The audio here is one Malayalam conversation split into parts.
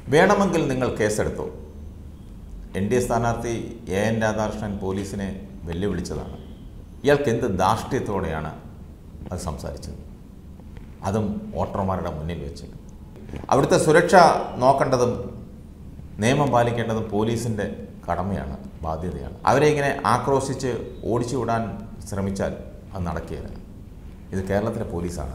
വേണമെങ്കിൽ നിങ്ങൾ കേസെടുത്തു എൻ ഡി എ സ്ഥാനാർത്ഥി എ എൻ രാധാകൃഷ്ണൻ പോലീസിനെ വെല്ലുവിളിച്ചതാണ് ഇയാൾക്ക് എന്ത് ധാർഷ്ട്യത്തോടെയാണ് അത് സംസാരിച്ചത് അതും വോട്ടർമാരുടെ മുന്നിൽ വെച്ച് അവിടുത്തെ സുരക്ഷ നോക്കേണ്ടതും നിയമം പാലിക്കേണ്ടതും പോലീസിൻ്റെ കടമയാണ് ബാധ്യതയാണ് അവരെ ഇങ്ങനെ ആക്രോശിച്ച് ഓടിച്ചു വിടാൻ ശ്രമിച്ചാൽ അത് നടക്കുകയില്ല ഇത് കേരളത്തിലെ പോലീസാണ്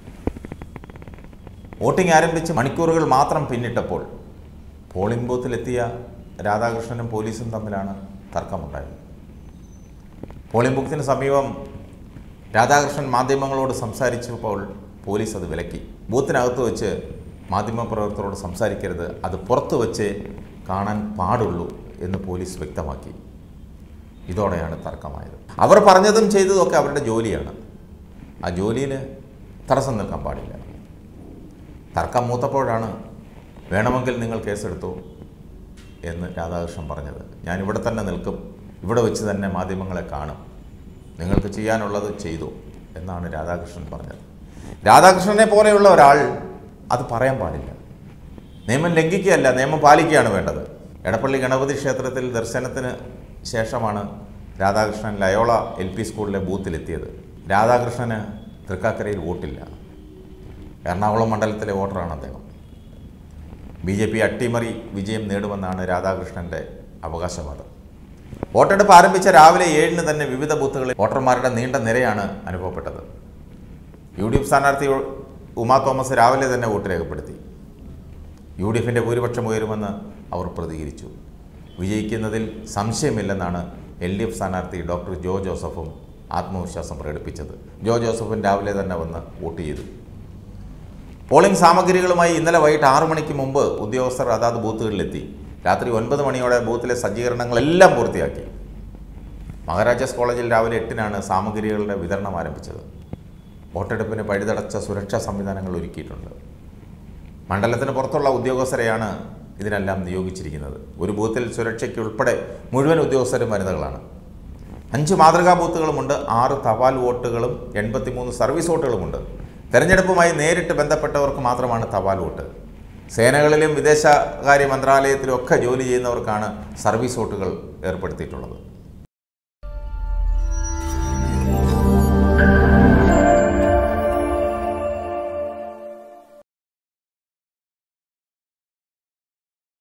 വോട്ടിംഗ് ആരംഭിച്ച് മണിക്കൂറുകൾ മാത്രം പിന്നിട്ടപ്പോൾ പോളിംഗ് ബൂത്തിലെത്തിയ രാധാകൃഷ്ണനും പോലീസും തമ്മിലാണ് തർക്കമുണ്ടായത് പോളിംഗ് ബൂത്തിന് സമീപം രാധാകൃഷ്ണൻ മാധ്യമങ്ങളോട് സംസാരിച്ചപ്പോൾ പോലീസ് അത് വിലക്കി ബൂത്തിനകത്ത് വെച്ച് മാധ്യമപ്രവർത്തകരോട് സംസാരിക്കരുത് അത് പുറത്ത് വെച്ച് കാണാൻ പാടുള്ളൂ എന്ന് പോലീസ് വ്യക്തമാക്കി ഇതോടെയാണ് തർക്കമായത് അവർ പറഞ്ഞതും ചെയ്തതും ഒക്കെ അവരുടെ ജോലിയാണ് ആ ജോലിയിൽ തടസ്സം നിൽക്കാൻ പാടില്ല തർക്കം മൂത്തപ്പോഴാണ് വേണമെങ്കിൽ നിങ്ങൾ കേസെടുത്തു എന്ന് രാധാകൃഷ്ണൻ പറഞ്ഞത് ഞാൻ ഇവിടെ തന്നെ നിൽക്കും ഇവിടെ വെച്ച് തന്നെ മാധ്യമങ്ങളെ കാണും നിങ്ങൾക്ക് ചെയ്യാനുള്ളത് ചെയ്തു എന്നാണ് രാധാകൃഷ്ണൻ പറഞ്ഞത് രാധാകൃഷ്ണനെ പോലെയുള്ള ഒരാൾ അത് പറയാൻ പാടില്ല നിയമം ലംഘിക്കുകയല്ല നിയമം പാലിക്കുകയാണ് വേണ്ടത് എടപ്പള്ളി ഗണപതി ക്ഷേത്രത്തിൽ ദർശനത്തിന് ശേഷമാണ് രാധാകൃഷ്ണൻ ലയോള എൽ പി സ്കൂളിലെ ബൂത്തിലെത്തിയത് രാധാകൃഷ്ണന് തൃക്കാക്കരയിൽ വോട്ടില്ല എറണാകുളം മണ്ഡലത്തിലെ വോട്ടറാണ് അദ്ദേഹം ബി ജെ പി അട്ടിമറി വിജയം നേടുമെന്നാണ് രാധാകൃഷ്ണൻ്റെ അവകാശവാദം വോട്ടെടുപ്പ് ആരംഭിച്ച രാവിലെ ഏഴിന് തന്നെ വിവിധ ബൂത്തുകളിൽ വോട്ടർമാരുടെ നീണ്ട നിരയാണ് അനുഭവപ്പെട്ടത് യു ഡി എഫ് സ്ഥാനാർത്ഥി ഉമാ തോമസ് രാവിലെ തന്നെ വോട്ട് രേഖപ്പെടുത്തി യു ഡി എഫിൻ്റെ ഭൂരിപക്ഷം ഉയരുമെന്ന് അവർ പ്രതികരിച്ചു വിജയിക്കുന്നതിൽ സംശയമില്ലെന്നാണ് എൽ ഡി എഫ് സ്ഥാനാർത്ഥി ഡോക്ടർ ജോ ജോസഫും ആത്മവിശ്വാസം പ്രകടിപ്പിച്ചത് ജോ ജോസഫും രാവിലെ തന്നെ വന്ന് വോട്ട് ചെയ്തു പോളിംഗ് സാമഗ്രികളുമായി ഇന്നലെ വൈകിട്ട് ആറു മണിക്ക് മുമ്പ് ഉദ്യോഗസ്ഥർ അതാത് ബൂത്തുകളിലെത്തി രാത്രി ഒൻപത് മണിയോടെ ബൂത്തിലെ സജ്ജീകരണങ്ങളെല്ലാം പൂർത്തിയാക്കി മഹാരാജാസ് കോളേജിൽ രാവിലെ എട്ടിനാണ് സാമഗ്രികളുടെ വിതരണം ആരംഭിച്ചത് വോട്ടെടുപ്പിന് പഴുതടച്ച സുരക്ഷാ സംവിധാനങ്ങൾ ഒരുക്കിയിട്ടുണ്ട് മണ്ഡലത്തിന് പുറത്തുള്ള ഉദ്യോഗസ്ഥരെയാണ് ഇതിനെല്ലാം നിയോഗിച്ചിരിക്കുന്നത് ഒരു ബൂത്തിൽ സുരക്ഷയ്ക്ക് ഉൾപ്പെടെ മുഴുവൻ ഉദ്യോഗസ്ഥരും വനിതകളാണ് അഞ്ച് മാതൃകാ ബൂത്തുകളുമുണ്ട് ആറ് തപാൽ വോട്ടുകളും എൺപത്തിമൂന്ന് സർവീസ് വോട്ടുകളുമുണ്ട് തെരഞ്ഞെടുപ്പുമായി നേരിട്ട് ബന്ധപ്പെട്ടവർക്ക് മാത്രമാണ് തപാൽ വോട്ട് സേനകളിലും വിദേശകാര്യ മന്ത്രാലയത്തിലും ഒക്കെ ജോലി ചെയ്യുന്നവർക്കാണ് സർവീസ് വോട്ടുകൾ ഏർപ്പെടുത്തിയിട്ടുള്ളത്